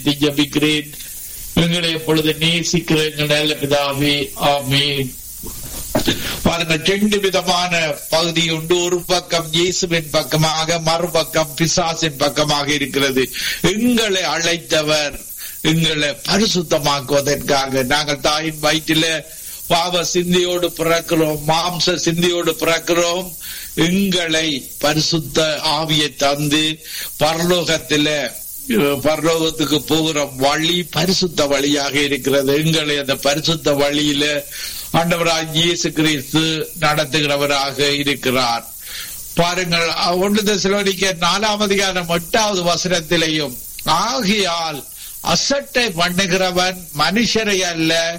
கையெடுத்து ஜபிக்கிறேன் எங்களை எப்பொழுது நேசிக்கிற எங்கள் நல்ல பிதாவே ஆமீன் பாருங்க ரெண்டு விதமான பகுதி உண்டு ஒரு பக்கம் இயேசுவின் பக்கமாக மறுபக்கம் பிசாசின் பக்கமாக இருக்கிறது எங்களை அழைத்தவர் எங்களை பரிசுத்தமாக்குவதற்காக நாங்கள் தாயின் வயிற்றில பாவ சிந்தியோடு பிறக்கிறோம் மாம்ச சிந்தியோடு பிறக்கிறோம் எங்களை பரிசுத்த ஆவியை தந்து பரலோகத்தில பரலோகத்துக்கு போகிற வழி பரிசுத்த வழியாக இருக்கிறது எங்களை அந்த பரிசுத்த வழியில ஆண்டவராக இயேசு கிறிஸ்து நடத்துகிறவராக இருக்கிறார் பாருங்கள் ஒன்று தசிலோனிக்க நாலாம் அதிகாரம் எட்டாவது வசனத்திலையும் ஆகையால் அசட்டை பண்ணுகிறவன் மனுஷரை அல்ல